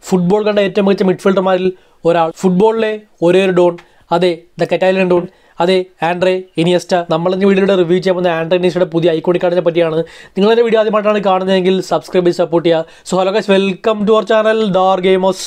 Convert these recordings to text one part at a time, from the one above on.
Football കണ്ട ഏറ്റവും മികച്ച മിഡ്ഫീൽഡർമാരിൽ ഒരാൾ ഫുട്ബോളിലെ ഒരേ ഒരു ഡോൺ അതെ ദ കറ്റാലിയൻ ഡോൺ അതെ ആൻഡ്രേ ഇനിയസ്റ്റ നമ്മളിന്ന് വീഡിയോയുടെ റിവ്യൂ ചെയ്യാൻ പോകുന്ന ആൻഡ്രേ ഇനിയസ്റ്റയുടെ പുതിയ ഐക്കോണിക് കാർഡിനെ പറ്റിയാണ് നിങ്ങളെൻ്റെ വീഡിയോ ആദ്യമായിട്ടാണ് കാണുന്നതെങ്കിൽ സബ്സ്ക്രൈബ് ചെയ്ത് സപ്പോർട്ട് ചെയ്യുക so hello guys welcome to our channel ഡാർ ഗെയിമോസ്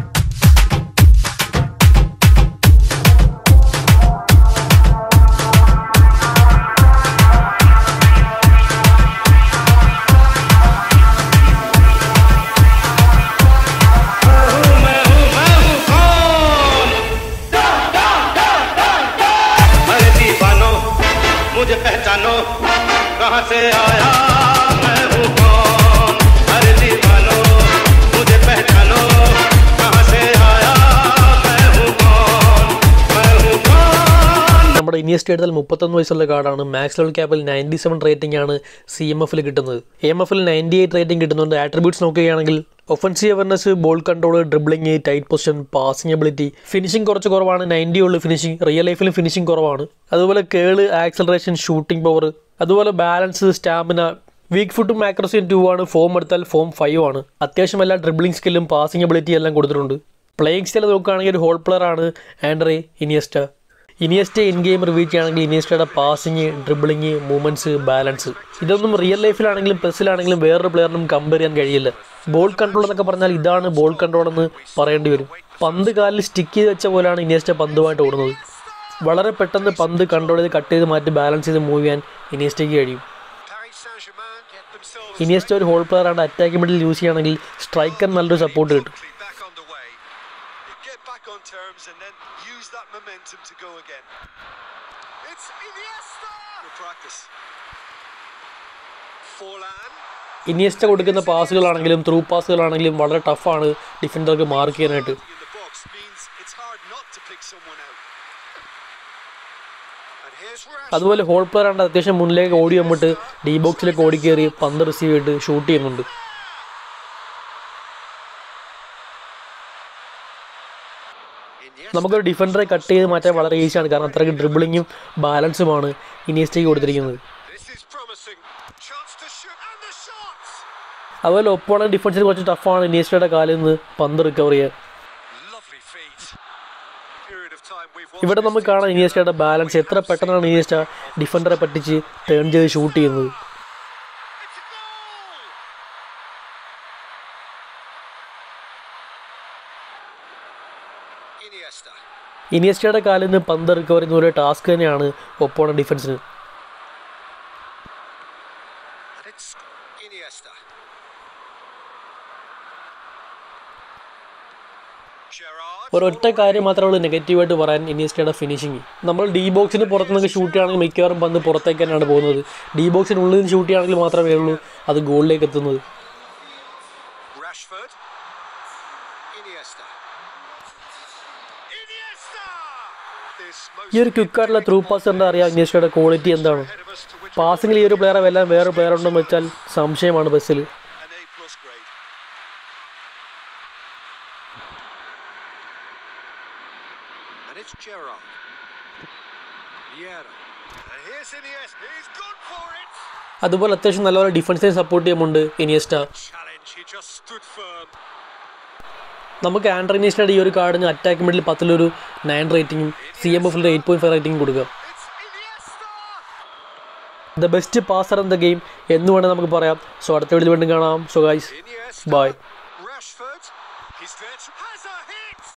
अरे दीवानो मुझे पहचानो कहाँ से आया मैं हूँ कौन अरे दीवानो मुझे पहचानो कहाँ से आया मैं हूँ कौन मैं हूँ कौन നമ്മുടെ ഇനിയസ്റ്റ് എടുത്താൽ മുപ്പത്തൊന്ന് വയസ്സുള്ള കാർഡാണ് മാക്സ് ലെവൽ ക്യാപ്പിൽ നയൻറ്റി സെവൻ റേറ്റിംഗ് ആണ് സി എം എഫിൽ കിട്ടുന്നത് എം എഫിൽ നയൻറ്റി എയ്റ്റ് റേറ്റിംഗ് കിട്ടുന്നുണ്ട് ആട്രിബ്യൂട്ട്സ് നോക്കുകയാണെങ്കിൽ offensive awareness ball control dribbling tight possession passing ability finishing കുറച്ച് കുറവാണ് നയൻറ്റി ഉള്ളു ഫിനിഷിംഗ് റിയൽ ലൈഫിലും ഫിനിഷിംഗ് കുറവാണ് അതുപോലെ കേള് ആക്സലറേഷൻ ഷൂട്ടിംഗ് പവർ അതുപോലെ ബാലൻസ് സ്റ്റാമിന വീക്ക് ഫുട്ടും ആക്രസിയും ടു ആണ് ഫോം എടുത്താൽ ഫോം ഫൈവ് ആണ് അത്യാവശ്യം എല്ലാ ഡ്രിബ്ലിംഗ് സ്കില്ലും പാസിംഗ് എബിലിറ്റി എല്ലാം കൊടുത്തിട്ടുണ്ട് പ്ലേയിങ് സ്റ്റൈൽ നോക്കുകയാണെങ്കിൽ ഒരു ഹോൾ പ്ലെയർ ആണ് Andres Iniesta Iniesta in game review ചെയ്യുകയാണെങ്കിൽ ഇനിയസ്റ്റയുടെ പാസിങ് ഡ്രിബിളിങ് മൂവ്മെന്റ്സ് ബാലൻസ് ഇതൊന്നും റിയൽ ലൈഫിലാണെങ്കിലും പെസ്സിലാണെങ്കിലും വേറൊരു പ്ലെയറിനും കമ്പയർ ചെയ്യാൻ കഴിയില്ല ബോൾ കൺട്രോൾ എന്നൊക്കെ പറഞ്ഞാൽ ഇതാണ് ബോൾ കൺട്രോൾ എന്ന് പറയേണ്ടി വരും പന്ത് കാലിൽ സ്റ്റിക്ക് ചെയ്ത് വെച്ച പോലെയാണ് ഇനിയസ്റ്റ പന്തുമായിട്ട് ഓടുന്നത് വളരെ പെട്ടെന്ന് പന്ത് കൺട്രോൾ ചെയ്ത് കട്ട് ചെയ്ത് മാറ്റി ബാലൻസ് ചെയ്ത് മൂവ് ചെയ്യാൻ ഇനിയസ്റ്റയ്ക്ക് കഴിയും Paris Saint-Germain get themselves Iniesta ഒരു ഹോൾ പ്ലെയർ ആണ് അറ്റാക്ക് മിഡിൽ യൂസ് ചെയ്യുകയാണെങ്കിൽ സ്ട്രൈക്കർ നല്ലൊരു സപ്പോർട്ട് കിട്ടും back on the way. Get back on terms and then use that momentum to go again. It's Iniesta. Good practice. Forlan. Iniesta കൊടുക്കുന്ന പാസുകളാണെങ്കിലും through പാസുകളാണെങ്കിലും വളരെ ടഫാണ് ഡിഫൻഡർക്ക് മാർക്ക് ചെയ്യാനായിട്ട് in the box means it's hard not to pick someone out. And here's Rashford. അതുപോലെ hole player ആണ് അത്യാവശ്യം മുന്നിലേക്ക് ഓടി വന്നിട്ട് ഡി ബോക്സിലേക്ക് ഓടി കയറി പന്ത് റിസീവ് ചെയ്തിട്ട് ഷൂട്ട് ചെയ്യുന്നുണ്ട് Iniesta. നമുക്കൊരു ഡിഫൻഡറെ കട്ട് ചെയ്ത് മാറ്റാൻ വളരെ ഈസിയാണ് കാരണം അത്രയ്ക്ക് ഡ്രിബിളിങ്ങും ബാലൻസുമാണ് ഇനിയസ്റ്റയ്ക്ക് കൊടുത്തിരിക്കുന്നത് This is promising. Chance to shoot and the shot. അതുപോലെ ഒപ്പോണ ഡിഫൻസിന് കുറച്ച് ടഫാണ് ഇനിയസ്റ്റയുടെ കാലിൽ നിന്ന് പന്ത് റിക്കവർ ചെയ്യാൻ Lovely feet. Period of time we've ഇവിടെ watched നമുക്ക് കാണാം ഇനിയസ്റ്റയുടെ ബാലൻസ് എത്ര പെട്ടെന്നാണ് ഇനിയസ്റ്റ ഡിഫൻഡറെ പറ്റിച്ച് ടേൺ ചെയ്ത് ഷൂട്ട് ചെയ്യുന്നത് It's a goal. Iniesta. ഇനിയസ്റ്റയുടെ കാലിൽ നിന്ന് പന്ത് റിക്കവർ ചെയ്യുന്ന ഒരു ടാസ്ക് തന്നെയാണ് ഒപ്പോണ ഡിഫൻസിന് And it's Iniesta. Gerrard. ഒരൊറ്റ കാര്യം മാത്രമേ ഉള്ളൂ നെഗറ്റീവായിട്ട് പറയാൻ ഇനിയസ്റ്റയുടെ ഫിനിഷിങ് നമ്മൾ ഡി ബോക്സിന് പുറത്ത് നിന്ന് ഷൂട്ട് ചെയ്യുകയാണെങ്കിൽ മിക്കവാറും പന്ത് പുറത്തേക്ക് തന്നെയാണ് പോകുന്നത് ഡി ബോക്സിനുള്ളിൽ നിന്ന് ഷൂട്ട് ചെയ്യുകയാണെങ്കിൽ മാത്രമേ ഉള്ളൂ അത് ഗോളിലേക്ക് എത്തുന്നത് Rashford. Iniesta. Iniesta! This most ഈ ഒരു ക്വിക്കായിട്ടുള്ള ത്രൂ പാസ് എന്താ അറിയാം ഇനിയസ്റ്റയുടെ ക്വാളിറ്റി എന്താണ് ahead of us to which പാസിംഗിൽ ഈ ഒരു പ്ലെയറെ വല്ലാൻ വേറെ പ്ലെയർ ഉണ്ടെന്ന് വെച്ചാൽ സംശയമാണ് ബസ്സിൽ an A plus grade. And it's Gerrard. Vieira. And here's Iniesta. He's gone for it. അതുപോലെ അത്യാവശ്യം നല്ലപോലെ ഡിഫൻസിനെ സപ്പോർട്ട് ചെയ്യുന്നുണ്ട് Iniesta Challenge. He just stood firm. നമുക്ക് ആൻഡ്ര ഇനിയസ്റ്റയുടെ ഈ ഒരു കാർഡിന് അറ്റാക്ക് മിഡിൽ പത്തിലൊരു നയൻ റേറ്റിംഗും സി എം എഫിൽ എയ്റ്റ് പോയിന്റ് ഫൈവ് റേറ്റിംഗും കൊടുക്കുക It's Iniesta. The best passer in the game എന്ന് വേണമെങ്കിൽ നമുക്ക് പറയാം സോ അടുത്ത വീഡിയോ വീണ്ടും കാണാം so guys Iniesta. Bye Rashford. He's there to has a hit.